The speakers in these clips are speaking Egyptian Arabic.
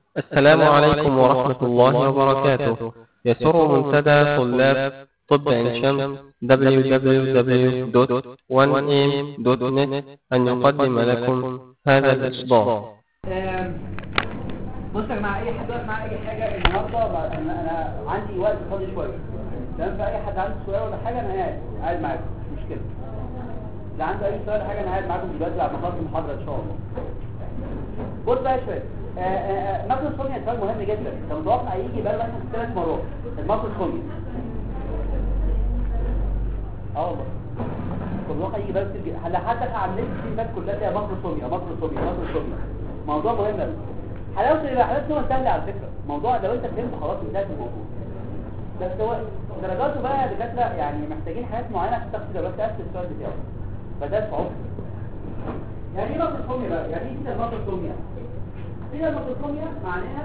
السلام عليكم ورحمة الله وبركاته يسر منتدى طلاب طب عين شمس www.1am.net أن يقدم لكم هذا الإصدار بص يا جماعه اي حد واقف معاه اي حاجه النهارده بقى- انا انا عندي وقت فاضي شويه تمام فاي حد عنده سؤال ولا حاجه انا قاعد قاعد معاكم مش مشكله اللي عنده اي سؤال ولا حاجه انا قاعد معاكم دلوقتي بعد ما اخلص المحاضره ان شاء الله بص بقى شويه ماكرو سوميا سؤال مهم جدا انت متوقع يجي بقى مثلا ثلاث مرات الماكرو سوميا اه والله كنت متوقع يجي بقى كتير جدا هلا حتى عاملين في فات كلها فيها ماكرو سوميا ماكرو سوميا ماكرو سوميا موضوع مهم قوي حلاوه اللي حلاوته هو سهل على فكره موضوع لو انت فهمت خلاص انتهت الموضوع بس هو درجاته بقى يا دكاتره يعني محتاجين حاجات معينه عشان تاخد درجات تقفل السؤال بتاعه فده صعوبه يعني ايه ماكروسوميا بقى يعني ايه كده الماكروسوميا كده الماكروسوميا معناها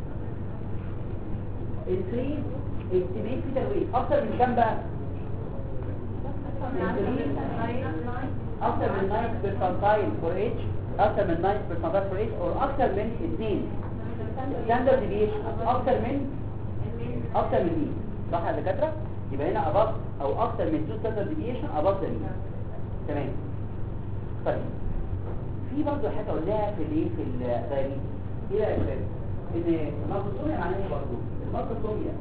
increase estimate fetal weight اكتر من كام بقى اكتر من 9 percentile for age اكتر من 9 percentile for age or اكتر من 2 standard deviation اكتر من اكتر من مين صح يا دكاتره يبقى هنا above او اكتر من 2 standard deviation above the mean تمام طيب في برضه حاجه اقولها في الايه في الدايرين ايه بقى يا شباب ان الماكروسوميا معناها ايه برضه الماكروسوميا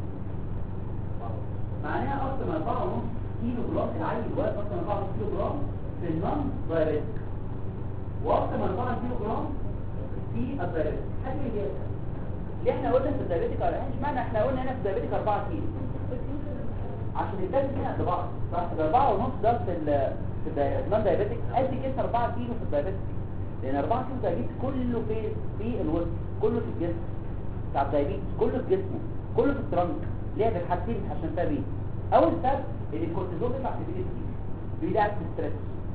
معناها اكتر من 4.5 كيلو جرام العيل واقف اكتر من 4.5 كيلو جرام في النون دايركت واكتر من 4 كيلو جرام في الدايركت حاجه ايه ليه احنا قلنا في الدايبيتيك مش معنى احنا قلنا هنا في الدايبيتيك 4 كيلو عشان الدم هنا قد بعض صح ده 4 ونص ده في ال في النون دايبيتيك قد كده 4 كيلو في الدايبيتيك لان 4 كيلو ده كله في في الوسط كله في الجسم بتاع الدايبيتيك كله في جسمه كله في الترنك ليه في حاجتين عشان فيها بيه اول سبب ان الكورتيزون بيطلع في الجسم بيدعك في الستريس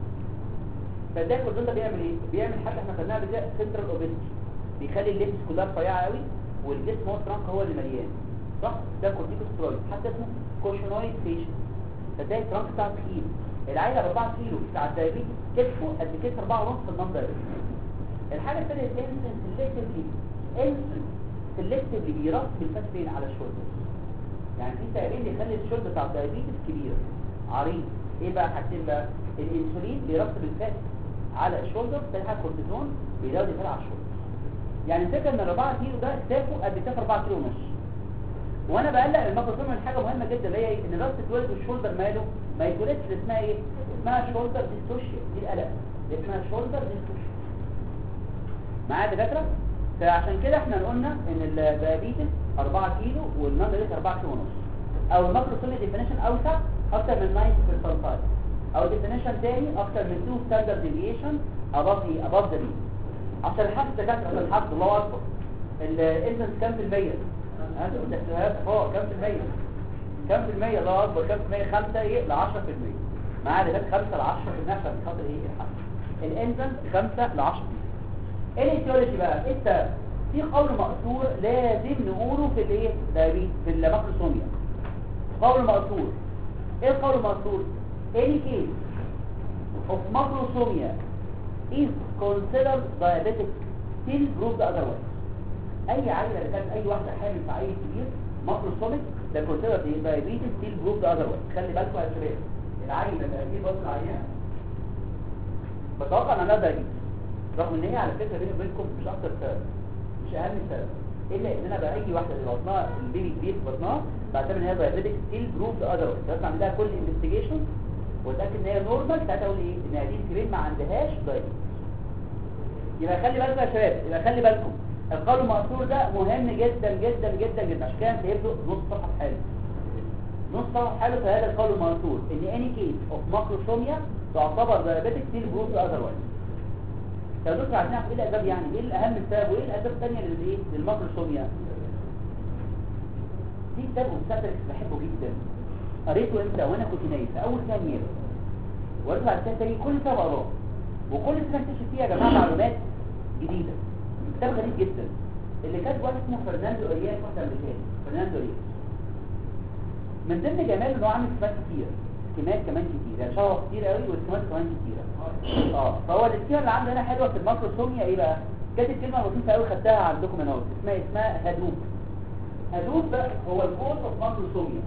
فده الكورتيزون ده بيعمل ايه بيعمل حاجه احنا خدناها قبل كده سنترال اوبيستي بيخلي اللبس كلها رفيعه قوي والجسم هو الترنك هو اللي مليان صح ده كورتيكوسترويد حتى اسمه كوشنويد فيشن فده الترنك بتاعه تقيل العيله ب 4 كيلو بتاع الدايبيت جسمه قد كده 4 ونص في النمبر الحاجه الثانيه الانسن سيلكتيفلي انسن سيلكتيفلي بيرسب الفات فين على الشولدر يعني في تقريبا يخلي الشولدر بتاع الدايبيت كبير عريض ايه بقى حاجتين بقى الانسولين بيرسب الفات على الشولدر تاني حاجه كورتيزون بيزود الفات على الشولدر يعني الفكره ان 4 كيلو ده كتافه قد كتاف 4 كيلو ونص وانا بقلق الماكروسوم من حاجه مهمه جدا اللي هي إيه؟ ان راس الولد والشولدر ماله ما يتولدش اللي اسمها ايه اسمها شولدر ديستوشيا دي القلق اللي اسمها شولدر ديستوشيا معايا يا دكاتره فعشان كده احنا قلنا ان الدايابيتس 4 كيلو والنون دايابيتس 4 كيلو ونص او الماكروسوم ديفينيشن اوسع اكتر من 90 percentile او ديفينيشن تاني اكتر من 2 ستاندرد ديفيشن above the above the mean عشان الحد الدكاتره عشان الحد الله اكبر الانسنس كام في المية انتوا بتحسبوها فوق كام في المية كام في المية الله اكبر كام في المية خمسة ايه ل 10 في المية معايا دكاتره خمسة ل 10 في المية عشان خاطر ايه الحد الانسنس خمسة ل 10 في المية ايه الايتيولوجي بقى انت في قول مقصور لازم نقوله في الايه دايبيت في الماكروسوميا قول مقصور ايه القول المقصور any case of macrosomia is considered diabetic still proved otherwise اي عيله اللي كانت اي واحده حامل في عيل كبير ماكروسوميك ده considered diabetes still proved otherwise خلي بالكم يا شباب العيل لما اجيب بص العيان بتوقع انها diabetes رغم ان هي على فكره بيني وبينكم مش اكتر سبب مش اهم سبب الا ان انا بقى اي واحده اللي بطنها البيبي كبير في بطنها بعتبر ان هي diabetic still proved otherwise لازم اعمل لها كل investigation واتاكد ان هي نورمال ساعتها اقول ايه ان هذه الكريم ما عندهاش diabetes يبقى خلي بالكم يا شباب يبقى خلي بالكم القول المقصور ده مهم جدا جدا جدا جدا عشان كده سايب له نص صفحه حاله نص صفحه حاله في هذا القول المقصور ان any case of macrosomia تعتبر diabetic still proved otherwise يا دكتور عايزين نعرف ايه الاسباب يعني ايه الاهم السبب وايه الاسباب الثانيه للايه للماكروسوميا في كتاب اوبستاتريكس بحبه جدا قريته امتى وانا كنت نايم في اول كام يوم وقريت بعد كده تاني كل سنه بقراه وكل سنه اكتشف فيها يا جماعه معلومات جديده كتاب غريب جدا اللي كاتب واحد اسمه فرناندو ارياس واحد امريكاني فرناندو ارياس من ضمن جماله ان هو عامل سمات كتير سمات كمان كتير يعني شهوه كتير قوي والسمات كمان كتيره اه فهو السكيمه اللي عنده هنا حلوه في الماكروسوميا ايه بقى كاتب كلمه لطيفه قوي خدتها عندكم هنا اهو اسمها اسمها هدوب هدوب بقى هو الكورس اوف ماكروسوميا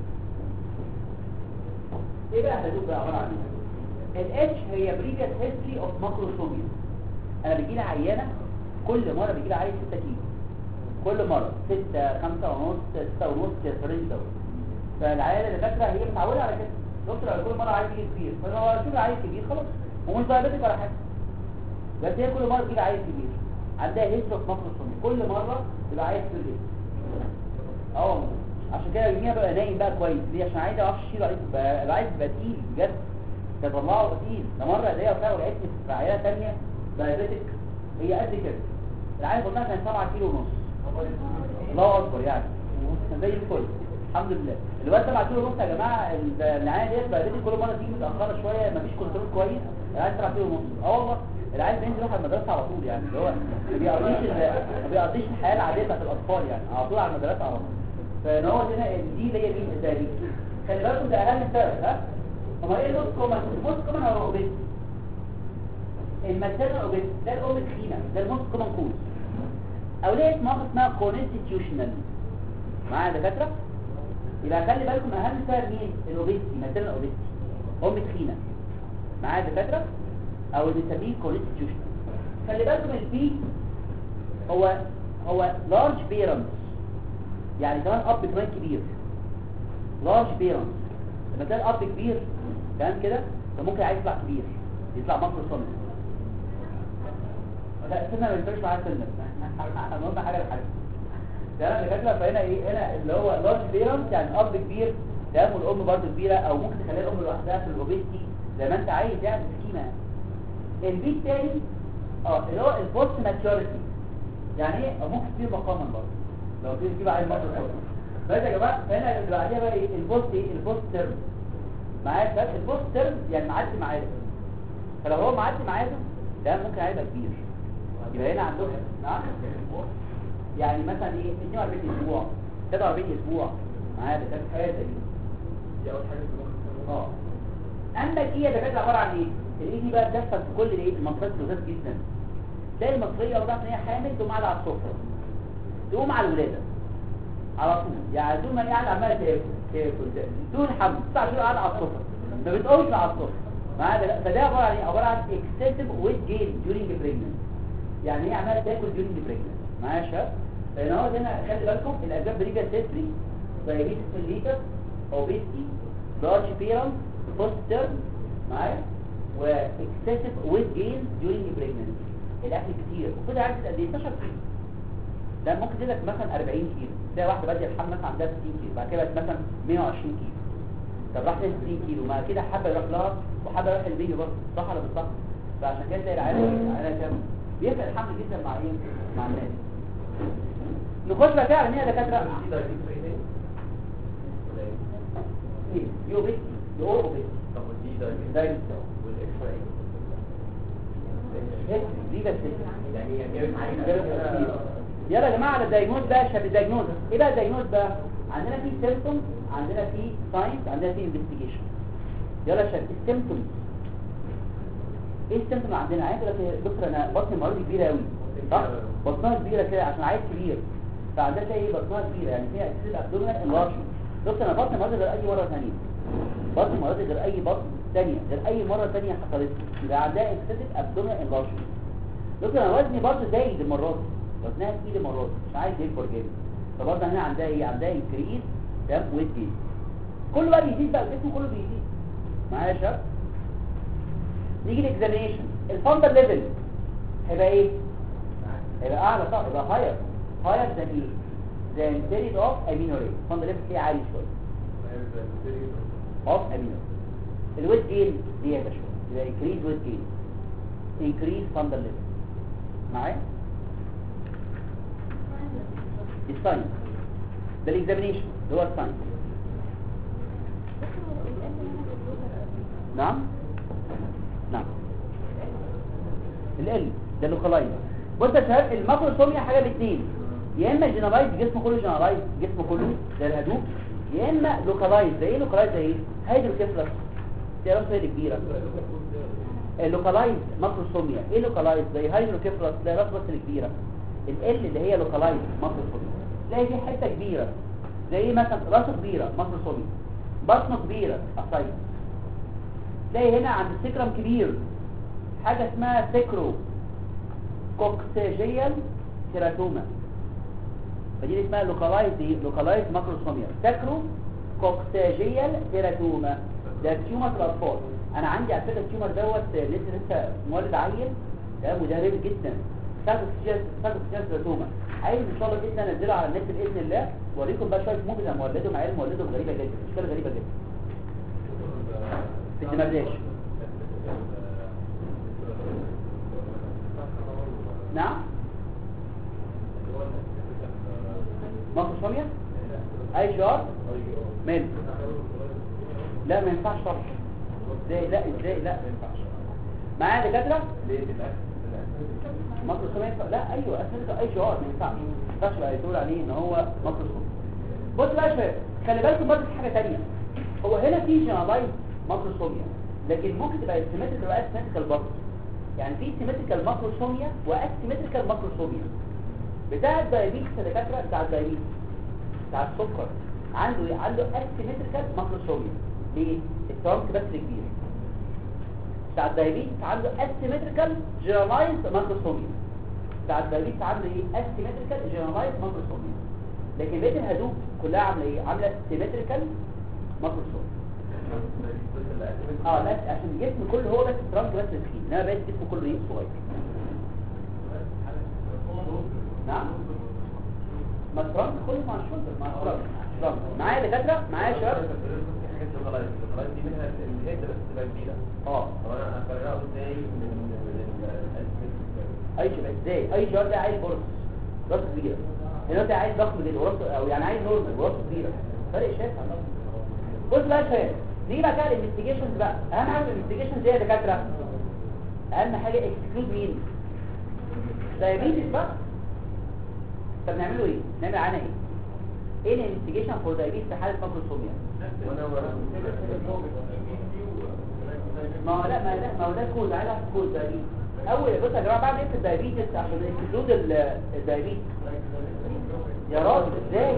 ايه بقى هدوب بقى عباره عن ايه الاتش هي بريفيس هيستوري اوف ماكروسوميا انا بيجي لي عيانه كل مره بيجي لي عيل 6 كيلو كل مره 6 5 ونص 6 ونص فرنج دوت فالعيال اللي فاكره هي متعوده على كده دكتور كل مره عايز يجي كبير فهو شوف عيل كبير خلاص ومش دايبيتك ولا حاجه بس هي كل مره تجيب عيل كبير عندها هيستوري اوف ماكروسوميا كل مره يبقى عيل كبير جدا اه والله. عشان كده يوميها بقى نايم بقى كويس ليه عشان عايز اعرف اشيل عايز يبقى عايز يبقى تقيل بجد تطلعه تقيل ده مره ايديا وبتاع ولقيتني في عياله ثانيه دايبيتك هي قد كده العيل بطنها كان 7 كيلو ونص الله اكبر يعني زي الفل الحمد لله الواد 7 كيلو ونص يا جماعه العيال ديت بقى كل مره تيجي متاخره شويه مفيش كنترول كويس العيال 7 كيلو ونص اه والله العيال بينزل يروح المدرسه على طول يعني اللي هو ما بيقضيش ال- ما بيقضيش الحياه العاديه بتاعت الاطفال يعني على طول على المدرسه على طول فان هو هنا دي اللي هي مين ده دي خلي بالكم ده اهم سبب ها هما ايه النص كومن النص كومن هو اوبيس المثال اوبيس ده الام تخينه ده النص كومن كوز او ليه اسمها اسمها كونستيتيوشنال معايا يا دكاتره يبقى خلي بالكم اهم سبب مين الاوبيستي مثال الاوبيستي ام تخينه معايا يا دكاتره او اللي بنسميه كونستيتيوشنال خلي بالكم البي هو هو لارج بيرنس يعني كمان اب كمان كبير لارج بيرنس لما تلاقي الاب كبير تمام كده فممكن عايز يطلع كبير يطلع مصر صنع لا سنة ما ينفعش معايا سنة المهم حاجة لحاجة تمام اللي كاتبه فهنا ايه هنا اللي هو لارج بيرنس يعني اب كبير تمام والام برضه كبيرة او ممكن تخليها الام لوحدها في الاوبيستي زي ما انت عايز يعني سكيمة البي التاني اه اللي هو البوست ماتيوريتي يعني ايه أو ممكن تصير مقاما برضه لو تيجي تجيب عيل مصر صنع بس يا جماعه هنا اللي بعديها بقى ايه البوست ايه البوست تيرم معايا بس البوست تيرم يعني معدي معاده فلو هو معدي معاده ده ممكن هيبقى كبير يبقى هنا عندهم نعم يعني مثلا ايه 42 اسبوع 43 اسبوع معايا ده كانت حاجه زي دي دي اول حاجه في المخ اه عندك ايه ده كانت عباره عن ايه الايه دي بقى بتحصل في كل الايه المنطقات اللذات جدا تلاقي المصريه وضعت ان هي حامل تقوم قاعده على السفره تقوم على الولاده على طول يعني طول ما هي قاعده عماله تاكل تاكل تاكل طول الحمل تسع شهور قاعده على السفره ما بتقومش على السفره معايا ده فده عباره عن ايه عباره عن excessive weight gain during pregnancy يعني هي عماله تاكل during pregnancy معايا يا شباب فهنا هو هنا خلي بالكم الاسباب بريجا سيستري diabetes mellitus obesity large parents post term معايا و excessive weight gain during pregnancy الاكل كتير وكده عارف قد ايه 12 كيلو ده ممكن تدك مثلا 40 كيلو تلاقي واحده باديه الحمل مثلا عندها 60 كيلو بعد كده بقت مثلا 120 كيلو طب راح لها 60 كيلو ما كده حابه يروح لها وحابه يروح البيبي برضه صح ولا مش صح فعشان كده تلاقي العيله العيله كام بيفرق الحمل جدا مع ايه مع الناس نخش بقى كده على مين يا دكاتره دي دايبيتس ايه تاني؟ ولا ايه؟ ايه يو بيتي يو بيتي طب ودي دايبيتس دايبيتس والاكس راي دي بس يعني يعني كده يلا يا جماعه على الدايجنوز بقى شاب الدايجنوز ايه بقى الدايجنوز بقى عندنا في سيمبتومز عندنا في ساينس عندنا في انفستيجيشن يلا يا شباب السيمبتومز ايه السيمبتوم اللي عندنا عايز اقول لك يا دكتور انا بطني المره دي كبيره قوي صح بطنها كبيره كده عشان عايز كبير فعندها تلاقي ايه بطنها كبيره يعني فيها اكسيد ابدومينال انلارجمنت دكتور انا بطني مرض غير اي مره ثانيه بطني مرض غير اي بطن ثانيه غير اي مره ثانيه حصلت لي يبقى عندها اكسيد ابدومينال انلارجمنت دكتور انا وزني برضه زايد المره دي وزنها تقيل المره دي مش عايز يكبر جامد فبرضه هنا عندها ايه عندها انكريز تمام ويت جين كل بقى بيزيد بقى الجسم كله بيزيد معايا يا شباب نيجي الاكزامينشن الفاندر ليفل هيبقى ايه هيبقى اعلى صح يبقى هاير هاير ذان ايه ذان بيريد اوف امينوري الفاندر ليفل فيه عالي شويه اوف امينوري الويت جين دي يا باشا يبقى انكريز ويت جين انكريز فاندر ليفل معايا الساينس ده الاكزامينشن اللي هو الساينس نعم نعم ال ده اللوكالايز بص يا شباب الماكروسوميا حاجه الاثنين يا اما جنرالايز جسمه كله جنرالايز جسمه كله زي الهدوء يا اما لوكالايز زي ايه لوكالايز زي ايه هيدروكيفلس دي راسه هي كبيره لوكالايز ماكروسوميا ايه لوكالايز زي هايدروكيفالس تلاقي راس بس الكبيره ال اللي هي لوكالايز ماكروسوميا تلاقي دي حته كبيره زي ايه مثلا راسه كبيره ماكروسوميا بطنه كبيره اسايد تلاقي هنا عند السكرم كبير حاجه اسمها سكرو كوكسيجيال كيراتوما فدي اسمها لوكالايز دي لوكالايز ماكروسوميا سكرو كوكسيجيال كيراتوما ده تيومر في الاطفال انا عندي على فكره التيومر دوت لسه لسه مولد عيل ده مدرب جدا سكرو كوكسيجيال كيراتوما عايز ان شاء الله جدا انزله على النت باذن الله واوريكم بقى شويه موفيز عن مولدهم عيال مولدهم غريبه جدا اشكال غريبه جدا في الدمرداش نعم مصر سامية اي شعار مين لا ما ينفعش طبعا ازاي لا ازاي لا ما ينفعش معايا دكاتره مصر سامية ينفع؟ لا ايوه اساسا اي شعار ما ينفعش ما ينفعش بقى يقول عليه ان هو مصر سامية بص بقى يا شباب خلي بالكم برضه في حاجه ثانيه هو هنا في جنرالايز مصر سامية لكن ممكن تبقى سيمتريكال واسيمتريكال برضه يعني في سيمتريكال ماكروسوميا واسيمتريكال ماكروسوميا بتاع الدايابيتس يا دكاتره بتاع الدايابيتس بتاع السكر عنده ايه عنده اسيمتريكال ماكروسوميا ليه الترانك بس كبير بتاع الدايابيتس عنده اسيمتريكال جينرالايز ماكروسوميا بتاع الدايابيتس عنده ايه اسيمتريكال جينرالايز ماكروسوميا لكن بقيه الهدوء كلها عامله ايه عامله سيمتريكال ماكروسوميا اه لا عشان الجسم كله هو بس الترانك بس تخين انما بقى الجسم كله ايه صغير نعم ما الترانك كله مع الشولدر مع الترانك ترانك معايا دكاتره معايا شباب حاجات الغلايز الغلايز دي منها الهيد بس تبقى كبيره اه طب انا افرقه ازاي من من الاسمنت اي شباب ازاي اي شباب ده عايز برص راسه كبيره هنا ده عايز ضخم جدا وراسه او يعني عايز نورمال وراسه كبيره فرق شاسع بص بقى يا شباب نيجي بقى كده الانفستيجيشنز بقى اهم حاجه في الانفستيجيشنز ايه يا دكاتره اهم حاجه اكسكلود مين دايابيتس بقى طب نعمله ايه نعمل عنها ايه ايه الانفستيجيشن فور دايابيتس في حاله ماكروسوميا وانا ما هو لا ما لا ما هو ده كود عايز اعرف كود دايابيتس اول بص يا جماعه بعمل ايه في الدايابيتس عشان اكسكلود الدايابيتس يا راجل ازاي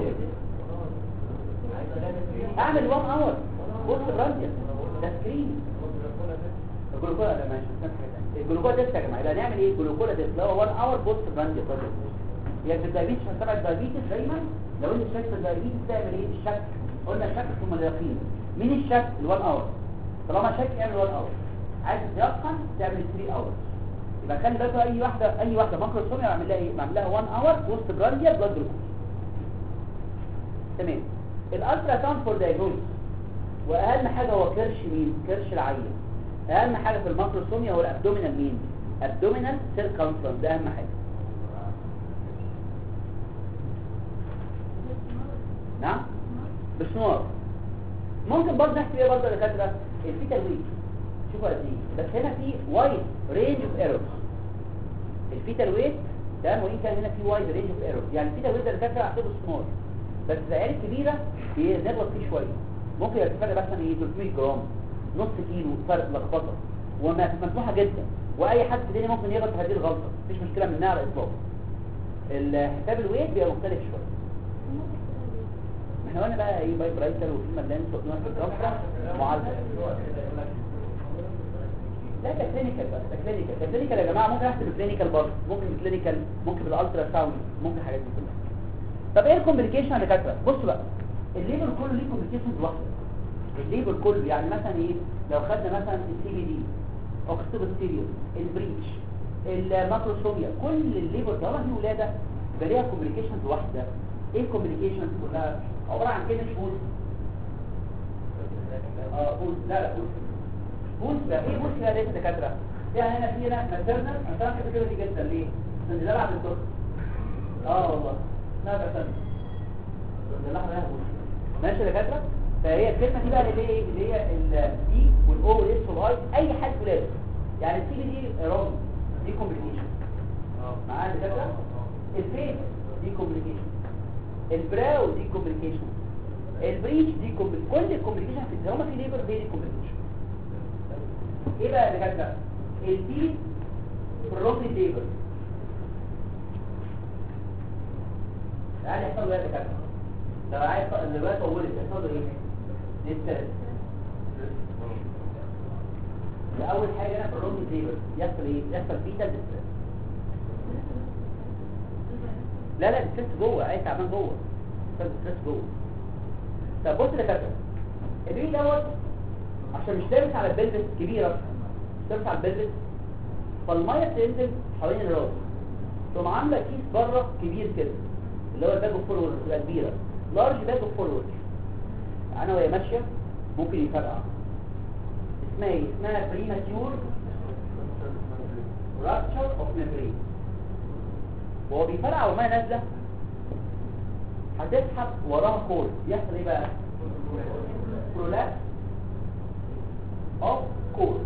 اعمل 1 اور بص برانديا ده سكرين الجلوكولا ده ماشي استنى حاجة تانية. الجلوكولا تيست يا جماعه يبقى نعمل ايه الجلوكولا تيست اللي هو 1 اور بوست برانديا يعني في الدايابيتس عشان تبع الدايابيتس دايما لو انت شاك في الدايابيتس تعمل ايه الشك قلنا الشك ثم اليقين مين الشك ال1 اور طالما شك اعمل 1 اور عايز تيقن تعمل 3 اور يبقى خلي بالك اي واحده اي واحده ماكروسوميا بعمل لها ايه بعمل لها 1 اور بوست برانديا بلاد جلوكوز تمام الالترا ساوند فور دايجنوز واهم حاجه هو كرش مين كرش العين اهم حاجه في الماكروسوميا هو الابدومينال مين ابدومينال سيركمفرنس ده اهم حاجه نعم بسنور ممكن برضه نحسب ايه برضه يا دكاتره الفيتال ويت شوفوا قد ايه بس هنا في وايد رينج اوف ايرورز الفيتال ويت ده وان كان هنا في وايد رينج اوف ايرورز يعني الفيتال ويت ده دكاتره اعتبره سمول بس العيال الكبيره بنغلط فيه شويه ممكن يرتفع مثلا ايه 300 جرام نص كيلو فرق لخبطه ومسموحه جدا واي حد في الدنيا ممكن يغلط هذه الغلطه مفيش مشكله منها على الاطلاق الحساب الويت بيبقى مختلف شويه احنا قلنا بقى ايه باي برايتر وفي ملان صوتنا في الكفره معالجه لا ده كلينيكال بقى ده كلينيكال ده كلينيكال يا جماعه ممكن احسب الكلينيكال برضه ممكن الكلينيكال ممكن بالالترا ساوند ممكن الحاجات دي كلها طب ايه الكومبليكيشن يا دكاتره بصوا بقى الليبل كله ليه كومبليكيشن لوحده الليبل كله يعني مثلا ايه لو خدنا مثلا السي بي دي اوكسيبوستيريوس البريتش الماكروسوميا كل الليبل طالما في ولاده يبقى ليها كومبليكيشنز واحده ايه الكومبليكيشنز كلها عباره عن كلمه بوز اه بوز لا لا بوز بوز بقى ايه بوز فيها ليه يا دكاتره يعني هنا في هنا ماتيرنال انا بحب كده دي جدا ليه عشان ده بعد الدكتور اه والله لا بأس ده لحظه يا بوز ماشي يا دكاتره فهي الكلمه دي بقى اللي هي ايه اللي هي الدي والاو والاس والاي اي حد ولاد يعني السي دي رامي دي كومبليكيشن معايا يا دكاتره الفيس دي كومبليكيشن البراو دي كومبليكيشن البريتش دي كومبليكيشن كل الكومبليكيشن في الدراما في ليبر دي كومبليكيشن ايه بقى يا دكاتره البي بروتي ليبر يعني يحصل له ايه يا دكاتره لو عايز الروايه طولت يحصل له ايه لسه اول حاجه انا في الروتي ليبر يحصل ايه يحصل فيتا ديستريس لا لا ديستريس جوه عايز تعبان جوه ديستريس جوه طب بص يا دكاتره الريل دوت عشان مش لابس على البلبس كبيره مش لابس على البلبس فالميه تنزل حوالين الراس تقوم عامله كيس بره كبير كده اللي هو الباج اوف فورورد تبقى كبيره لارج باج اوف فورورد انا وهي ماشيه ممكن يفرقع اسمها ايه اسمها بريماتيور رابتشر اوف ميمبرين وهو بيفرقع والميه نازله هتسحب وراها كورد يحصل ايه بقى prolapse of core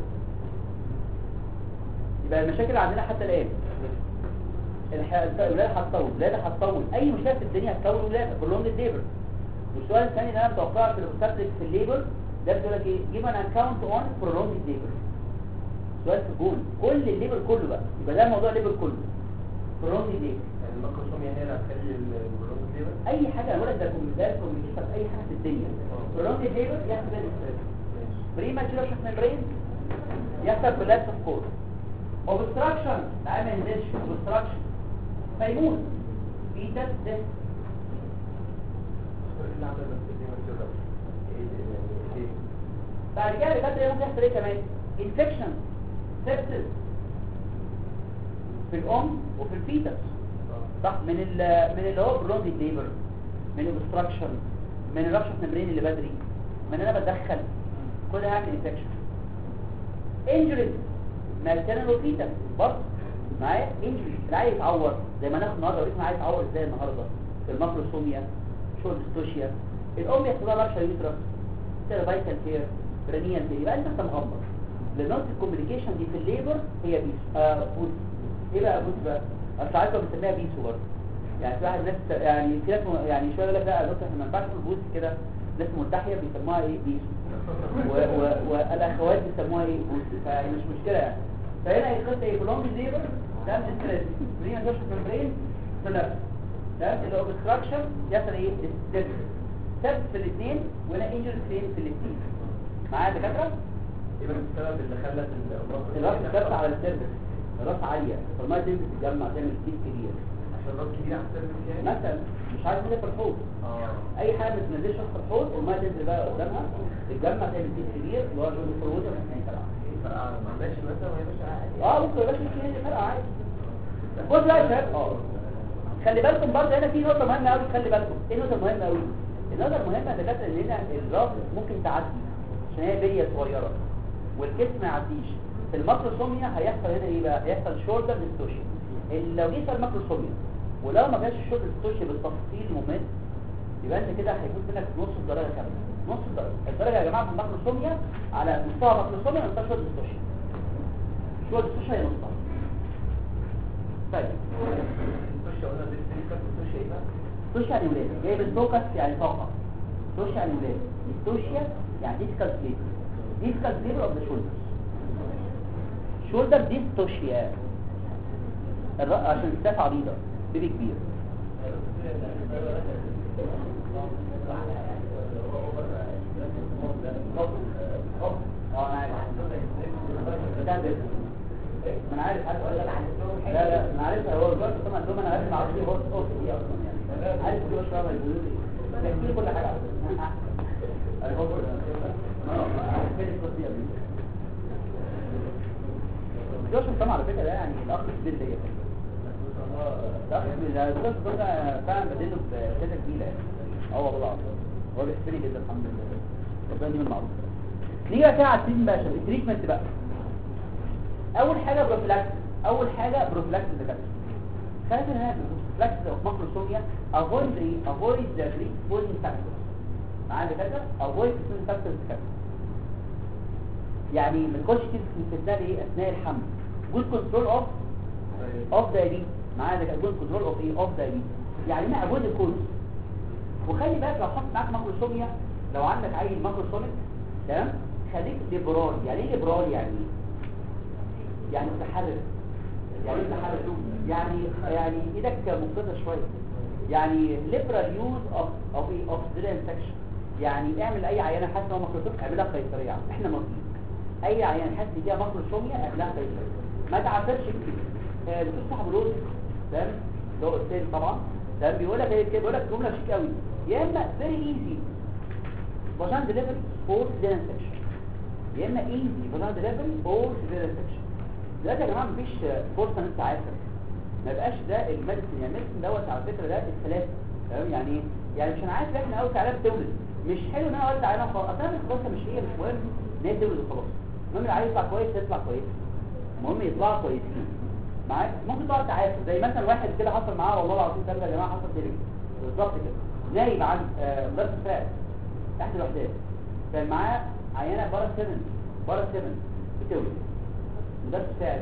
يبقى المشاكل عندنا حتى الآن الح- الولادة هتطول الولادة هتطول أي مشكلة في الدنيا هتطول الولادة كلهم الليبر والسؤال الثاني اللي أنا متوقعه في الأوبستاتريك في الليبر ده بيقول لك إيه give an account on prolonged labor سؤال في الجول كل الليبر كله بقى يبقى ده موضوع الليبر كله prolonged labor يعني الميكروسوميا هي اللي هتخلي البرونز ليبر أي حاجة أنا بقول لك ده كوميونيكيشن كوميونيكيشن في أي حاجة في الدنيا prolonged labor يحصل ستريس بريماتشور اوف ميمبرين يحصل كولابس اوف كور اوبستراكشن تعال ما ينزلش اوبستراكشن فيموت فيتس ديث اللي عمل بس دي مكتوبة ايه ايه بعد كده بجد ممكن يحصل ايه كمان انفكشن سيبسس في الام وفي الفيتس صح من ال من اللي هو بروندي ليبر من الاوبستراكشن من الرابشة ميمبرين اللي بدري من انا بدخل كل ده هعمل انفكشن انجريز مالتنال وفيتا برضه معايا انجري العيل يتعور زي ما ناخد النهارده وريتنا العيل يتعور ازاي النهارده في الماكروسوميا شورت ستوشيا الام يحصل لها رابشة يوترس سيرفايكال كير برينيال كير يبقى انت أنت مغمض لنقطه الكوميونيكيشن دي في الليبر هي بيس آه بوس ايه بقى بوس بقى اصل عارفه بنسميها بيسو برضه يعني في واحد ناس يعني في ناس م- يعني شويه يقول لك لا يا دكتور احنا ما ينفعش نقول بوس كده ناس ملتحيه بيسموها ايه بيسو و- و- والاخوات بيسموها ايه بوس فيعني مش مشكله يعني فهنا القصه ايه بلونج ليبر ده من ستريس برين دوش ممبرين كولابس ده اللي هو obstruction يحصل ايه ديستنس سبب في الاثنين وهنا انجر فين في الاثنين معايا يا دكاتره ايه بقى السبب اللي خلت الراس الثابت على السيرفس الراس عاليه فالميه تنزل تتجمع تعمل كتير كبير عشان الراس كبير احسن من يعني مثلا مش عايز تنزل في الحوض اه اي حاجه ما تنزلش في الحوض والميه تنزل بقى قدامها تتجمع تعمل كتير كبير اللي هو جزء في الوتر فرقع ماشي مثلا وهي ماشيه عادي اه ممكن يا باشا ممكن ينزل فرقه عادي بص بقى يا شباب اه خلي بالكم برضه هنا في نقطه مهمه قوي خلي بالكم ايه النقطه المهمه قوي النقطه المهمه يا دكاتره ان هنا الراس ممكن تعدي عشان هي بليه صغيره والكتف ما يعديش في الماكروسوميا هيحصل هنا ايه بقى هيحصل شولدر ديستوشن لو جه في الماكروسوميا ولو ما جاش الشولدر ديستوشن بالتفصيل الممل يبقى انت كده هيكون منك نص الدرجه كامله نص الدرجه الدرجه يا جماعه في الماكروسوميا على مستوى الماكروسوميا مستوى شولدر ديستوشن شولدر ديستوشن هي نصها طيب تخش قلنا دي ستريكا تخش ايه بقى توش يعني ولاد جاي بالفوكس يعني طاقة توش يعني ولاد التوشيا يعني ديسكال سليب ديسكال سليب اوف ذا شولدر شولدر ديستوشيا الرأس عشان الساف عريضة بيبي كبير اه انا عارف ده بس. ما انا عارف عارف اقول لك لا لا انا عارف هو دلوقتي طبعا دوما انا عارف ما اعرفش هو صوت ايه اصلا يعني عارف كل شويه ما يقولوا لي بحكي لي كل حاجه انا هو اه عارف فين القصه دي جوش طبعا على فكره ده يعني الاخ الكبير ليا الاخ الكبير ده جوش ده فعلا بديله بشده كبيره يعني اه والله العظيم هو بيحبني جدا الحمد لله ربنا يديم المعروف نيجي بقى كده على التريتمنت بقى عشان التريتمنت بقى اول حاجه بروفلاكس اول حاجه بروفلاكس دكاتره خلينا هنا بروفلاكس اوف ماكروسوميا افويد ايه افويد ذا بريسبوزنج فاكتورز معايا دكاتره افويد بريسبوزنج فاكتورز دكاتره يعني ما تخش كده في استثناء ايه اثناء الحمل جود كنترول اوف اوف دايبيت معايا دكاتره جود كنترول اوف ايه اوف دايبيت يعني هنا افويد الكولز وخلي بالك لو حط معاك ماكروسوميا لو عندك عيل ماكروسوميك تمام خليك ليبرال يعني ايه ليبرال يعني ايه يعني متحرك يعني ايه متحرك يعني يعني ايدك مفرده شويه يعني liberal use of of of sterile section يعني اعمل اي عينه حاسه ان هو مخروطوم اعملها قيصريه احنا مرضين اي عينه حاسه فيها مخروطوميه اعملها قيصريه ما تعافرش كتير آه، دكتور صاحب الروز تمام اللي هو الثاني طبعا تمام بيقول لك ايه كده بيقول لك جمله شيك قوي يا اما فيري ايزي فاجان ديليفري اور سيزيريان سكشن يا اما ايزي فاجان ديليفري اور سيزيريان سكشن دلوقتي يا جماعه مفيش فرصه ان انت عارفه ما يبقاش ده الميديسن يعني الميديسن دوت على فكره ده الثلاثه تمام يعني ايه يعني مش انا عارف احنا اول تعالى بتولد مش حلو ان انا اقول تعالى خلاص اصل انا الخلاصه مش هي مش مهم ان هي تولد وخلاص المهم العيل يطلع كويس يطلع كويس المهم يطلع كويسين معاك ممكن تقعد تعافر زي مثلا واحد كده حصل معاه والله العظيم ثلاثه يا جماعه حصل كده بالظبط كده نايم عن آه، ضرب فات تحت الوحدات كان معاه عينه بارا 7 بارا 7 بتولد مدرس مساعد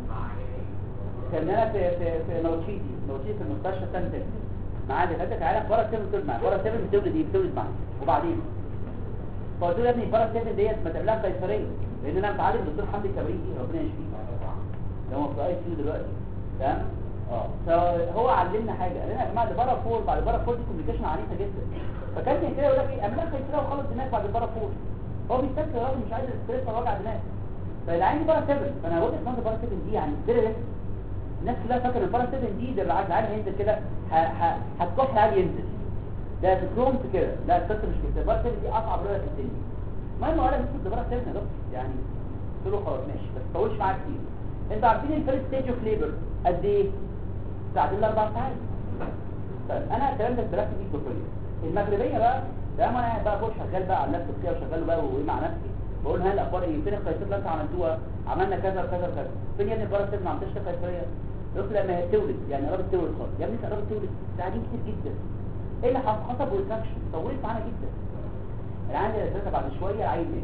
كان انا في في في نوتشيتي نوتشيتي في المستشفى سنتك معاه دكاتره عيالك بارا 7 بتولد معاه بارا 7 بتولد ايه بتولد معاه وبعدين فقلت له يا ابني بارا 7 ديت ما تعملها قيصريه لان انا متعلم دكتور حمدي الكبريتي ربنا يشفيه ده هو في اي سي دلوقتي تمام اه فهو علمنا حاجه قال لنا يا جماعه البارا فور بعد البارا فور دي كوميونيكيشن عنيفه جدا فكان كده يقول لك ايه اعملها قيصريه وخلص دماغ بعد البارا فور هو بيستكتر الراجل مش عايز ستريس ولا وجع دماغ فالعين بارا 7 فانا وجهه نظر بارا 7 دي يعني فيري ريسك الناس كلها فاكره البارا 7 دي ده بالعكس العين هينزل كده ه- ه- هتكح العين ينزل ده دبلومت كده لا القصه مش كده البارا 7 دي اصعب رؤيه في الدنيا المهم قال لي بص بارا 7 يا دكتور يعني قلت له خلاص ماشي بس ما تطولش معايا كتير انتوا عارفين الفيرست ستيج اوف ليبر قد ايه؟ ساعتين لاربع ساعات طيب انا الكلام ده اتدرست فيه بطريقه المغربيه بقى ده ما انا قاعد بقى بقول شغال بقى على اللابتوب كده وشغال بقى وايه مع نفسي بقول ها الاخبار ايه فين القياسات اللي انتوا عملتوها عملنا كذا وكذا وكذا فين يا ابني البارا ما عملتش قياسيه قلت لما هي تولد يعني قربت تولد خالص يا ابني انت قربت تولد ساعدين كتير جدا ايه اللي حصل حصل ريتراكشن طولت معانا جدا العيان اللي اساسا بعد شويه العيل مات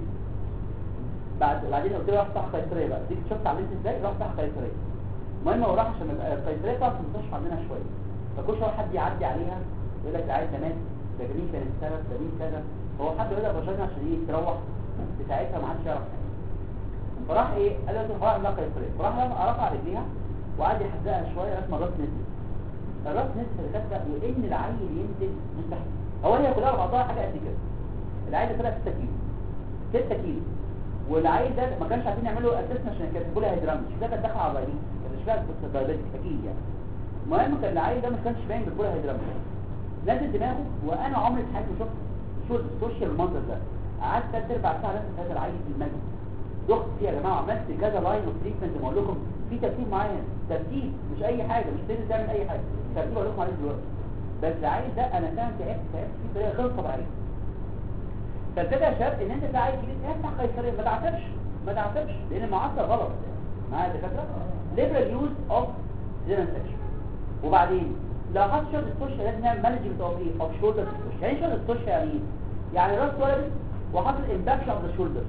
بعد بعدين قلت له روح صح قيصريه بقى دي شفت عملت ازاي راح صح قيصريه المهم هو راح عشان يبقى القيصريه طبعا في المستشفى عندنا شويه فكل شويه حد يعدي عليها يقول لك العيل ده مات ده جميل كان السبب ده مين كذا هو حد يقول لك بشرنا عشان ايه تروح بتاعتها ما حدش يعرف حاجه فراح ايه قال له راح اعمل قيصريه فراح رفع رجليها وقعد يحزقها شويه لغايه ما الراس نزلت الراس نزلت الكتله وان العيل ينزل مستحيل هو هي كلها على بعضها حاجه قد كده العيل ده طلع 6 كيلو 6 كيلو والعيل ده ما كانش عارفين يعملوا اسسنا عشان كانت بولا هيدرام مش ده كان داخل على العيل كان مش فاهم بس دايبيتك اكيد يعني المهم كان العيل ده ما كانش باين بالبولا هيدرام نازل دماغه وانا عمري في حياتي ما شفت شفت السوشيال المنظر ده قعدت ثلاث ارباع ساعه لازم هذا العيل في المجد دخت فيه يا جماعه عملت كذا لاين اوف تريتمنت بقول لكم في ترتيب معين ترتيب مش اي حاجه مش لازم تعمل اي حاجه ترتيب اقول لكم عليه دلوقتي بس العيل ده انا فعلا تعبت تعبت فيه بطريقه غير طبيعيه فالفكره يا شباب ان انت ده عايز تجيب افتح قيصريه ما تعتبش ما تعتبش لان المعادله غلط معايا يا دكاتره ليبرال يوز اوف زيرن سكشن وبعدين لو حط شورت السوشيال لازم نعمل مانجمنت اوف ايه اوف شولدر السوشيال يعني شورت السوشيال يعني ايه يعني راس ولد وحاطط امباكشن اوف ذا شولدرز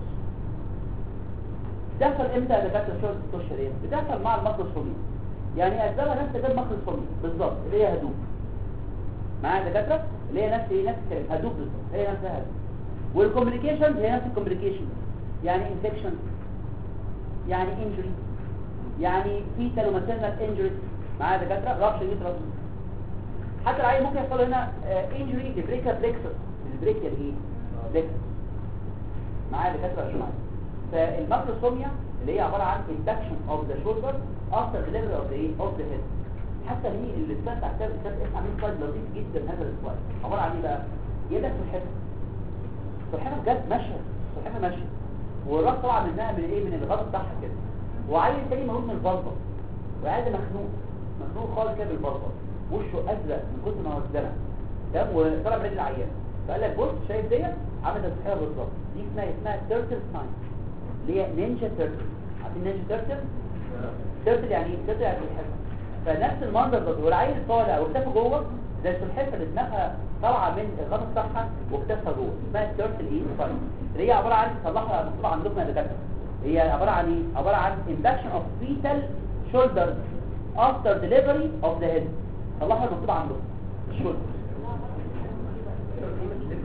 بتحصل امتى يا دكاتره شورت السوشيال ايه بتحصل مع الماكروسومي يعني اسبابها نفس غير ماكروسومي بالظبط اللي هي هدوء معايا يا دكاتره اللي هي نفس ايه نفس الكلام هدوء بالظبط هي نفسها هدوء والكوميونيكيشن هي نفس الكوميونيكيشن يعني انفكشن يعني انجري يعني في تلوماتيرنال انجري معايا دكاتره رابشن يوترس حتى العيل ممكن يحصل هنا انجري لبريكا بليكسس البريكا ايه بليكسس معايا دكاتره عشان معايا فالماكروسوميا اللي هي عباره عن induction of the shoulder after delivery of the ايه of the head حتى هي اللي بتاع كتاب كتاب اسمه عاملين سلايد لطيف جدا هذا السلايد عباره عن ايه بقى يدك في الحته السلحفاه بجد ماشيه السلحفاه ماشيه والراس طالعه منها من ايه من الغطا بتاعها كده وعيل تاني موجود من البلطه وقاعد مخنوق مخنوق خالص كده بالبلطه وشه ازرق من كتر ما هو اتزنق تمام وطلع برجل العيان فقال لك بص شايف ديت عملت السلحفاه بالظبط دي اسمها اسمها تيرتل ساين اللي هي نينجا تيرتل عارفين نينجا تيرتل تيرتل يعني ايه تيرتل يعني سلحفاه فنفس المنظر ده والعيل طالع وكتفه جوه زي السلحفاه اللي دماغها طالعه من الغطا بتاعها وكتفها جوه اسمها التيرتل ايه ساين اللي هي عباره عن صلحها مكتوب عندكم يا دكاتره هي عباره عن ايه عباره عن induction of fetal shoulders after delivery of the head صلحها المكتوب عندكم الشولدر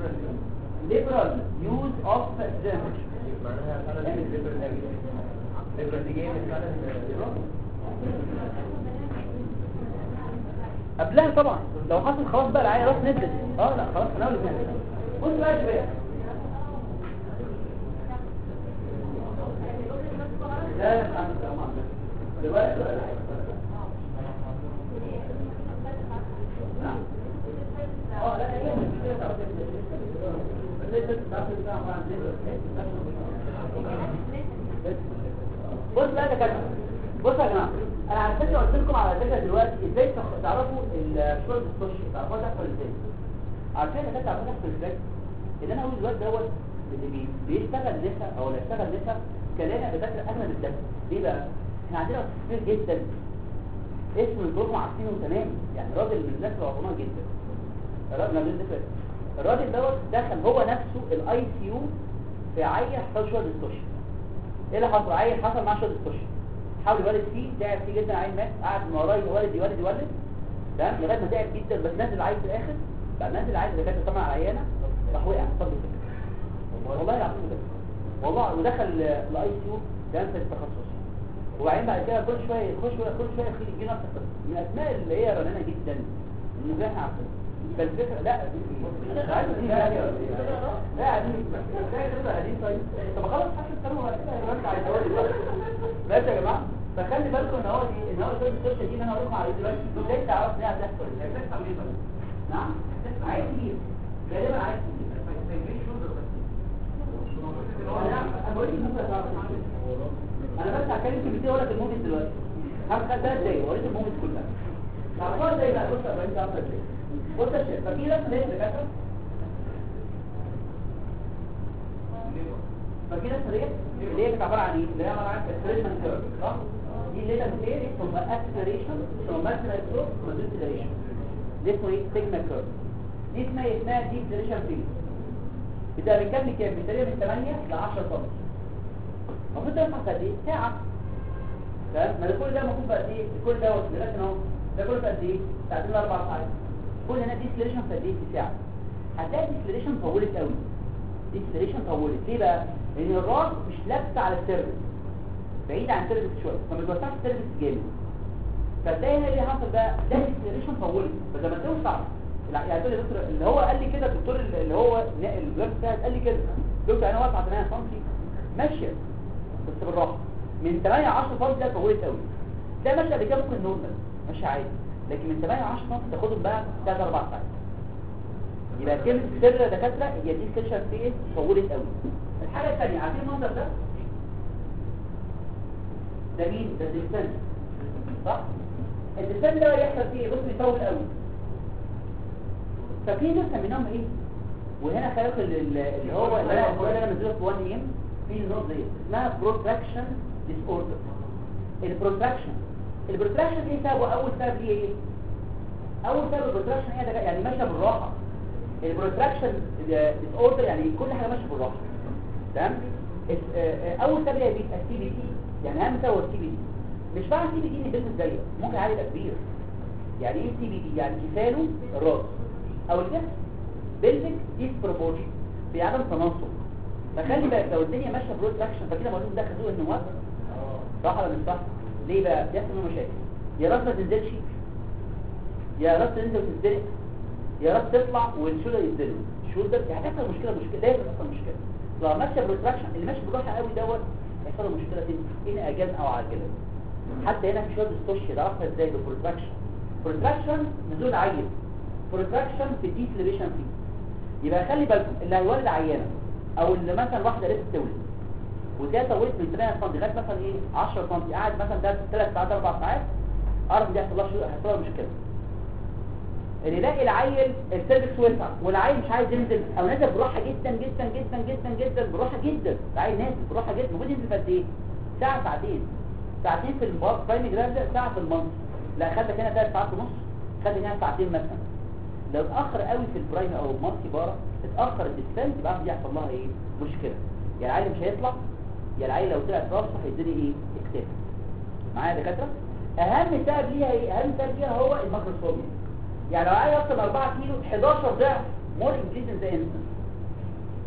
liberal use of the معناها فعلا الليبر اللي جاي من فعلا قبلها طبعا لو حصل خلاص بقى العين راس نزلت اه لا خلاص انا اول نزلت بص بقى يا شباب لا لا لا دلوقتي اه لا هي مش بص بقى يا كابتن بص يا جماعه انا على فكره قلت لكم على فكره دلوقتي ازاي تخ- تعرفوا الشورت ستوشن تعرفوها تحصل ازاي عارفين يا كابتن تعرفوها تحصل ازاي ان انا اقول الواد دوت اللي بي- بيشتغل نسا او اللي يشتغل نسا كلنا بذاكر اغلب الدرس ليه بقى احنا عندنا وقت كتير جدا اسمه الدكتور عارفينه تمام يعني راجل من الناس العظماء جدا الراجل من الناس الراجل دوت دخل هو نفسه الاي سي يو في عيل حصل شويه ديستوشن ايه اللي حصل عيل حصل معاه شويه ديستوشن حاول يولد فيه تعب فيه جدا عيل مات قعد من وراه يولد يولد يولد تمام لغايه ما تعب جدا بس نزل العيل في الاخر بعد نزل العيل اللي كانت طبعا عيانه راح وقع صدر كده والله العظيم ده والله ودخل الاي سي يو كان في التخصص وبعدين بعد كده كل شويه يخش كل شويه يجي نفس القصه من الاسماء اللي هي رنانه جدا انه احنا عارفين فالفكره لا مش عايز لا عادي لا عادي طيب طب خلاص حاسس كانوا كده يرجع على الدوري ماشي يا جماعه فخلي بالكم ان هو دي ان هو الدوري السوشيال دي اللي انا هقول لكم عليه دلوقتي ازاي تعرف انها هتحصل ازاي بتحصل ايه طيب نعم عايز تجيب غالبا عايز تجيب انا بقول لك ممكن تعرف انا بس هتكلم كلمتين اقول لك الموفيز دلوقتي هاخد ثلاث دقايق واوريك الموفيز كلها تعرفوها ازاي بقى بص يا ابراهيم تعرفها ازاي بص يا شيخ ففي رسمه ليه دكاتره ففي رسمه ديت اللي هي كانت عباره عن ايه اللي هي عباره عن اكسلريشن كيرف صح دي اللي هي بتقري ثم اكسلريشن ثم ماكسيمال كيرف ثم ديسلريشن دي اسمه ايه سيجما كيرف دي اسمها إيه؟ اسمها ديسلريشن فيز بتبقى من كام لكام من تقريبا من 8 ل 10 سم المفروض ده ينفع قد ايه ساعه تمام ما ده كل ده المفروض بقى قد ايه كل ده لكن اهو ده كله في قد ايه ساعتين لاربع ساعات كل هنا ديسلريشن في قد ايه في ساعه هتلاقي ديسلريشن طولت قوي ديسلريشن طولت ليه بقى لان الراس مش لابسه على السيرفس بعيد عن السيرفس شويه فما بيوسعش السيرفس جامد فتلاقي هنا اللي حصل بقى ده ديسلريشن طولت فلما توسع يعني تقول لي دكتور اللي هو قال لي كده الدكتور اللي هو الجراف بتاعي قال لي كده دكتور انا واسعه 8 سم ماشيه بس بالراحه من 8 10 سم ده طولت قوي ده ماشي قبل كده ممكن نورمال ماشي عادي لكن من 8 10 سم تاخدهم بقى 3 4 ساعات يبقى كلمه سر يا دكاتره هي دي سيشن فيز طولت قوي الحاجه الثانيه عارفين المنظر ده ده مين ده الدستان صح الدستان ده يحصل فيه إيه؟ بص بيطول قوي ففي ناس سميناهم ايه وهنا خلق اللي هو اللي انا اللي انا منزله في 1 ام في نوت دي اسمها بروتراكشن ديس اوردر البروتراكشن البروتراكشن ايه سببه اول سبب ليه ايه اول سبب البروتراكشن ايه ده يعني ماشيه بالراحه البروتراكشن ديس اوردر يعني كل حاجه ماشيه بالراحه تمام اس- آه، آه، اول سبب هي بيبقى السي بي تي يعني اهم سبب هو السي بي تي مش معنى السي بي تي ان البيزنس ضيق ممكن عادي يبقى كبير يعني ايه السي بي تي يعني كفاله الراس او الجسم بيلفيك ديسبروبورشن بعدم تناسق فخلي بالك لو الدنيا ماشيه برود تراكشن فكده مولود ده خازوق النواه صح ولا مش صح ليه بقى بيحصل منه مشاكل يا راس ما تنزلش يا راس تنزل وتتزنق يا راس تطلع والشولدر يتزنق الشولدر يعني هتحصل مشكله مشكله لازم تحصل مشكله لو ماشيه برود تراكشن اللي ماشي بالراحه قوي دوت هيحصل له مشكله تاني ان اجاز او عاجلا حتى هنا في شويه ديستوشن ده عرفنا ازاي بالبروتراكشن بروتراكشن نزول عيل بروتراكشن في ديسلريشن فيه يبقى خلي بالكم اللي هيولد عيانه او اللي مثلا واحده لسه بتولد وده طولت من 8 سم لغايه مثلا ايه 10 سم قاعد مثلا ده 3 ساعات 4 ساعات اعرف دي هيحصل لها شو- هيحصل لها مشكله اللي يلاقي العيل السيرفكس وسع والعيل مش عايز ينزل او نازل بالراحه جدا جدا جدا جدا جدا بالراحه جدا العيل نازل بالراحه جدا المفروض ينزل قد ايه ساعه ساعتين ساعتين في البرايم جرام ده ساعه في المنص لا خدك هنا 3 ساعات ونص خدك هنا ساعتين مثلا لو اتاخر قوي في البرايم او المالتي بارا اتاخر الديستنس يبقى دي يحصل لها ايه مشكله يا العيل مش هيطلع يا العيل لو طلع راسه هيبتدي ايه يختفي معايا يا دكاتره اهم سبب ليها ايه اهم سبب ليها هو الماكروسوميا يعني لو عيل يوصل 4 كيلو 11 ضعف مور انكريز ان ذا انسان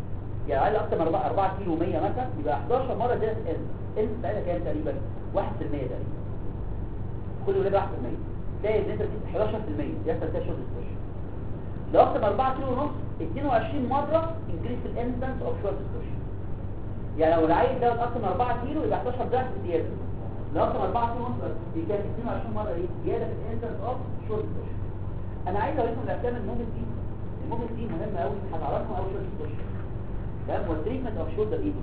يعني عيل اكتر من 4 4 كيلو 100 مثلا يبقى 11 مره زياده في الانس الانس بتاعتها كام تقريبا 1% تقريبا كل ولاده 1% تلاقي النسبه دي 11% يحصل فيها شورت ستوشن لو اكتر من 4 كيلو ونص 22 مره انكريس الانسنس اوف شورت ستوشن يعني لو العيل ده اكتر من 4 كيلو يبقى 11 ضعف زياده لو اكتر من 4 كيلو ونص يبقى 22 مره ايه زياده في الانسنس اوف شورت ستوشن انا عايز اوريكم الافلام الموفيز دي الموفيز دي مهمه قوي هتعرفها اول شورت ستوشن تمام والتريتمنت اوف شولدر ايد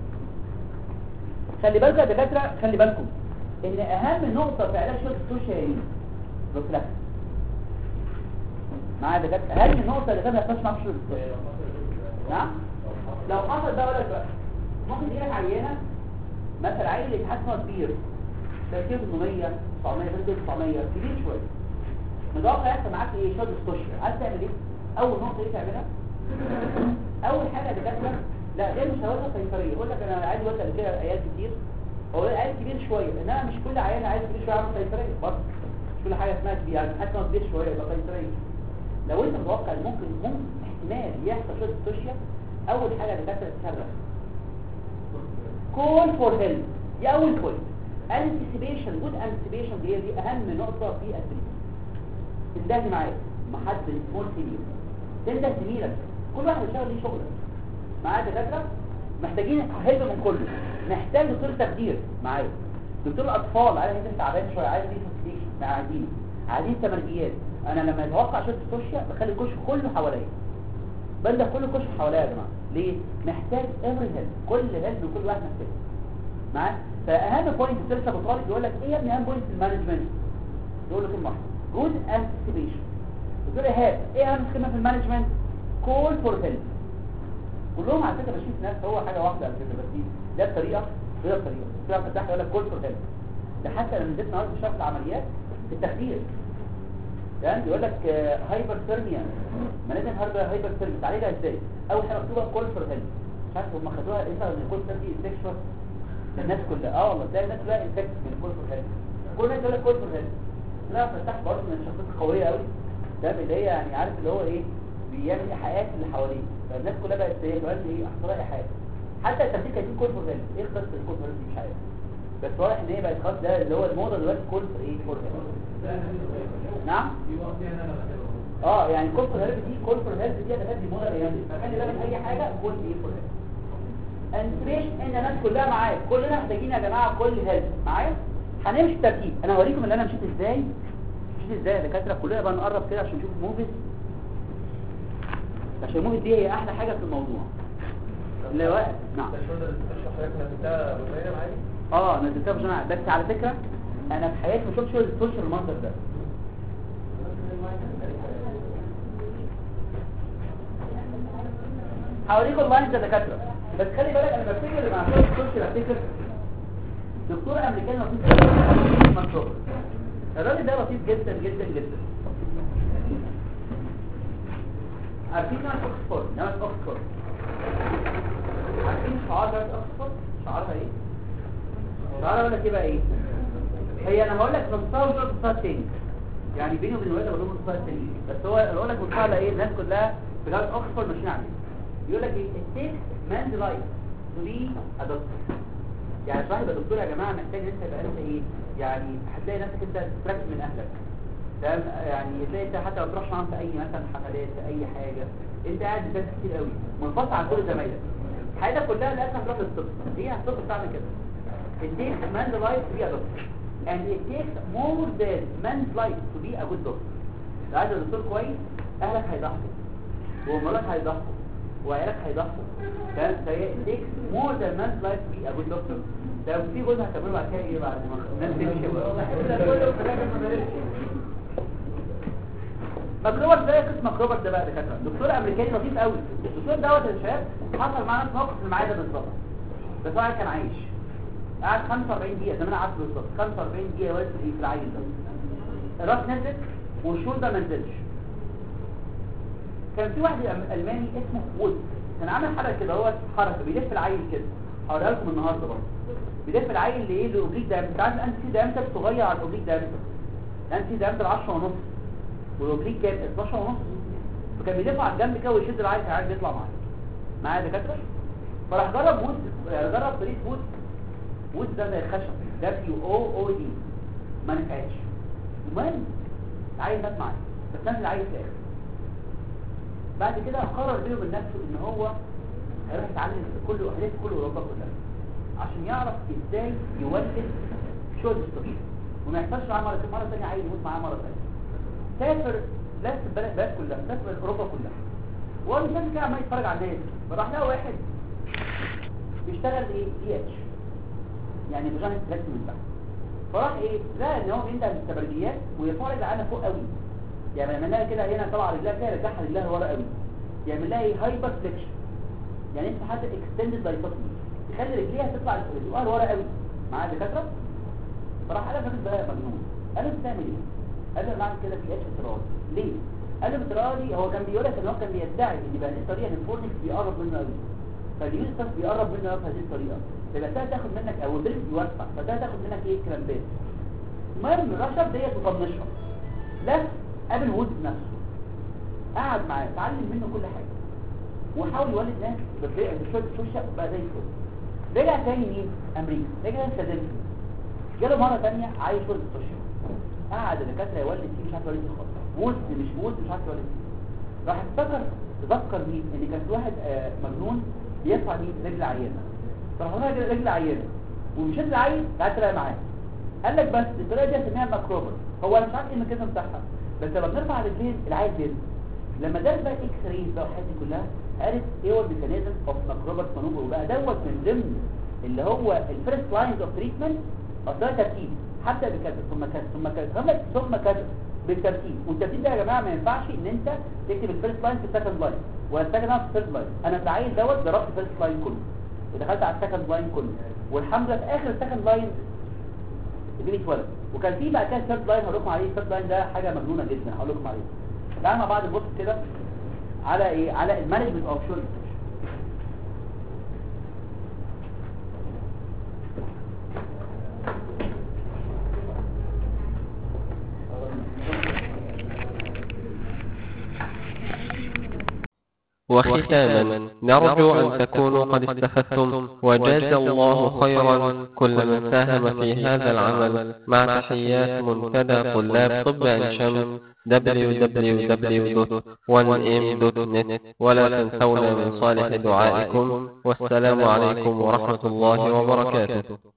خلي بالكم يا دكاتره خلي بالكم ان اهم نقطه في علاج شولدر ستوشن هي ايه بروفلاكس معايا يا دكاتره اهم نقطه اللي ما يحصلش معاك شولدر ستوشن نعم لو حصل ده ولا بقى ممكن يجي لك عيانه مثلا عيل اللي يتحس انه كبير تركيب 800 900 900 كبير شويه متوقع يحصل معاك ايه شولدر ستوشن عايز تعمل ايه اول نقطه ايه تعملها اول حاجه دكاتره لا دي مشاوره قيصريه يقول لك انا عايز وقت كده عيال كتير هو عيال كبير شويه انما مش كل عيال عايز كبير شويه عامل قيصريه برضه مش كل حاجه اسمها كبير يعني حتى لو كبير شويه يبقى قيصريه لو انت متوقع إن ممكن ممكن احتمال يحصل شويه ستوشيا اول حاجه دكاتره تصرف كول فور هيلب دي اول بوينت انتسيبيشن جود انتسيبيشن دي دي اهم نقطه في التريتمنت انتهي معايا ما حد سمول سينيور تنده زميلك كل واحد يشتغل ليه شغله معايا دكاتره محتاجين هيلب من كله محتاج دكتور تخدير معايا دكتور الاطفال عايز انت تعبان شويه عايز دي مع عايزين عايزين تمرجيات انا لما اتوقع شويه السوشيا بخلي الكشف كله حواليا بنده كل الكشف حواليا يا جماعه ليه محتاج افري هيلب كل هيلب وكل واحد محتاج معايا فاهم بوينت السلسله بطالب يقول لك ايه يا ابني اهم بوينت في المانجمنت يقول لك كلمه جود انتسيبيشن دكتور ايهاب ايه اهم كلمه في المانجمنت كول فور هيلب كلهم على فكره ماشيين في ناس هو حاجه واحده على فكره بس دي ده بطريقه وده بطريقه في واحد فتح يقول لك كول فور هيلب ده حتى لما نزلت النهارده في شرح العمليات في التخدير تمام يقول لك هايبر ثيرميا ما لازم هايبر هايبر ثيرميا تعالجها ازاي اول حاجه مكتوبه كول فور هيلب مش عارف هم خدوها امتى ان كول فور دي انفكشن الناس كلها اه والله تلاقي الناس كلها انفكت من كول فور هيلب كل الناس يقول لك كول فور هيلب لا فتح برضه من الشخصيات القويه قوي تمام اللي هي يعني عارف اللي هو ايه بيعمل ايحاءات اللي حواليه فالناس كلها بقت ايه كمان ايه احصلها ايحاءات حتى التمثيل كان فيه كول فور هيلب ايه قصه الكول فور هيلب دي مش عارف بس واضح ان هي بقت خلاص ده اللي هو الموضه دلوقتي كول فور ايه فور هيلب نعم اه يعني كول فور هيلب دي كول فور هيلب دي انا بدي موضه الايام دي فخلي بالك اي حاجه كول ايه فور هيلب انتريش ان الناس كلها معايا كلنا محتاجين يا جماعه كل هيلب معايا هنمشي ترتيب انا هوريكم اللي انا مشيت ازاي مشيت ازاي يا دكاتره كلنا بقى نقرب كده عشان نشوف الموفيز عشان الموفيز دي هي احلى حاجه في الموضوع اللي هو نعم اه نزلتها في جماعه بس على فكره انا في حياتي ما شفتش ولا شفتش المنظر ده هوريكم اللاينز يا دكاتره بس خلي بالك انا بفتكر مع شويه الكرسي بفتكر دكتور امريكاني لطيف جدا مكتوب الراجل ده لطيف جدا جدا جدا عارفين ناس اوكسفورد ناس اوكسفورد عارفين شعار ناس اوكسفورد شعارها ايه شعارها اقول لك ايه بقى ايه هي انا هقول لك نصها وشويه نصها التاني يعني بيني وبين الولاد بقول نصها التاني بس هو اقول لك نصها على ايه الناس كلها في جامعه اوكسفورد ماشيين عليه يقول لك ايه it takes man's life to be a doctor يعني صاحب الدكتور يا جماعه محتاج ان انت تبقى انت ايه يعني هتلاقي نفسك انت تركز من اهلك فاهم يعني تلاقي انت حتى لو تروحش معاهم في اي مثلا حفلات في اي حاجه انت قاعد بتذاكر كتير قوي منفصل عن كل زمايلك حياتك كلها للاسف هتروح للطب هي الطب بتعمل كده it takes man's life to be a doctor and it takes more than man's life to be a good doctor لو عايز دكتور كويس اهلك هيضحوا ومراتك هيضحوا وعيالك هيضحوا فاهم فهي it takes more than man's life to be a good doctor ده في جزء هتعمله بعد كده ايه بعد ما الناس تمشي ماكروبر ده قسم ماكروبر ده بقى دكاتره دكتور امريكاني لطيف قوي الدكتور دوت يا شباب حصل معاه نفس موقف اللي معايا ده بالظبط بس هو كان عايش قعد 45 دقيقه زي ما انا قعدت بالظبط 45 دقيقه واقف في العيل ده الراس نزلت والشولدر ما نزلش كان في واحد الماني اسمه وود كان عامل حركه كده هو حركه بيلف العيل كده هوريها لكم النهارده برضه بيلف العيل لايه لاوبليك دايمتر انت عارف الانتي دايمتر صغير على الاوبليك دايمتر الانتي دايمتر 10 ونص والاوبليك كام 12 ونص فكان بيلف على الجنب كده ويشد العيل العيل بيطلع معاه معايا يا دكاتره فراح جرب وود جرب طريقه وود وود ده زي الخشب دبليو او او دي ما نفعتش المهم عايز مات معاه بس نزل عايز في الاخر بعد كده قرر بينه وبين نفسه ان هو هيروح يتعلم في كل هيلف كل اوروبا كلها عشان يعرف ازاي يولد شورت ستوك وما يحصلش معاه مره مره ثانيه عايز يموت معاه مره ثانيه سافر لف البلد البلد كلها سافر اوروبا كلها وهو الانسان كده عمال يتفرج على الناس فراح لقى واحد بيشتغل ايه دي اتش يعني فاجينا تراكت من تحت فراح ايه لقى ان هو بينده التبرديات ويرفع رجل عنها فوق قوي يعني لما نلاقي كده هنا طلع رجلها كده يرجعها رجلها لورا قوي يعمل لها ايه هايبر فليكشن يعني انت حتى اكستندد دايتوتمي تخلي رجليها تطلع رجلها لورا قوي معايا دكاتره فراح قال الراجل ده مجنون قال له بتعمل ايه قال له انا بعمل كده في اتش افتراضي ليه قال له افتراضي هو كان بيقول لك ان هو كان بيدعي ان بقى الطريقه ان الفورنكس بيقرب منه قوي فاليوسف بيقرب منه قوي بهذه الطريقه يبقى ده تاخد منك او البريد بيوسع فده تاخد منك ايه كرامبات المهم رشب ديت وطنشها لف قابل وود بنفسه قعد معاه اتعلم منه كل حاجه وحاول يولد ناس بشويه شوشه بقى زي الفل رجع تاني مين امريكا رجع فيلادلفيا جاله مره ثانيه عايش ولد اشهر قعد الدكاتره يولد فيه مش عارف يولد فيه خالص وولد مش وولد مش عارف يولد فيه راح افتكر تذكر مين ان كان في واحد آه، مجنون بيرفع مين رجل عيانه فراح هو رجل رجل عيانه ومش رجل عيل قعد تلاقي معاه قال لك بس الطريقه دي هسميها ماكروبر هو انا مش عارف ايه الميكانيزم بتاعها بس لما بنرفع رجلين العيل بينزل لما درس بقى اكس رايز بقى والحاجات دي كلها عرف ايه هو الميكانيزم اوف ماكروبر مانوفر وبقى دوت من ضمن اللي هو الفيرست لاينز اوف تريتمنت اصلا ترتيب حتى بكذا ثم كذا ثم كذا ثم ثم كذا بالترتيب والترتيب ده يا جماعه ما ينفعش ان انت تكتب الفيرست لاين في السكند لاين ولا السكند لاين في الثيرد لاين انا في العيل دوت ضربت الفيرست لاين كله ودخلت على السكند لاين كله والحمد لله في اخر السكند لاين ابني اتولد وكان في بقى كده الثيرد لاين هقول لكم عليه الثيرد لاين ده حاجه مجنونه جدا هقول لكم عليه تعالوا مع بعض نبص كده على ايه على المانجمنت اوف شورت وختاما نرجو أن تكونوا قد استفدتم وجاز الله خيرا كل من ساهم في هذا العمل مع تحيات منتدى طلاب طب عين شمس www.1m.net ولا تنسونا من صالح دعائكم والسلام عليكم ورحمة الله وبركاته